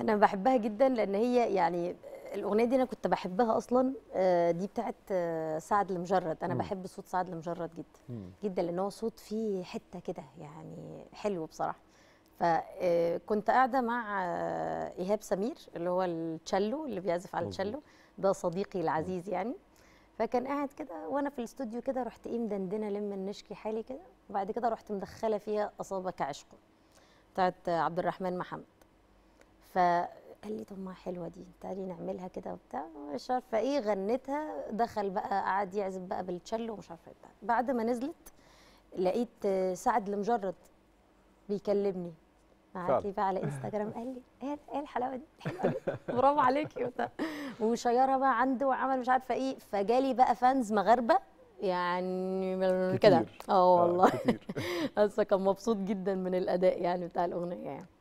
انا بحبها جدا لان هي يعني الاغنيه دي انا كنت بحبها اصلا آه، دي بتاعت آه، سعد المجرد انا مم. بحب صوت سعد المجرد جدا مم. جدا لان هو صوت فيه حته كده يعني حلو بصراحه فكنت قاعده مع آه، ايهاب سمير اللي هو التشيلو اللي بيعزف على مظبوط. التشيلو ده صديقي العزيز يعني فكان قاعد كده وانا في الاستوديو كده رحت ايه مدندنه لما نشكي حالي كده وبعد كده رحت مدخله فيها اصابك عشقه بتاعت عبد الرحمن محمد فقال لي طب ما حلوه دي تعالي نعملها كده وبتاع مش عارفه ايه غنيتها دخل بقى قعد يعزف بقى بالتشيلو ومش عارفه ايه بتاع بعد ما نزلت لقيت آه، سعد المجرد بيكلمني بعت فعلا. لي بقى على انستجرام قال لي ايه ايه الحلاوه دي حلوه دي برافو عليكي وبتاع وشيرها بقى عنده وعمل مش عارفه ايه فجالي بقى فانز مغاربه يعني من كده كتير. اه والله كتير بس كان مبسوط جدا من الاداء يعني بتاع الاغنيه يعني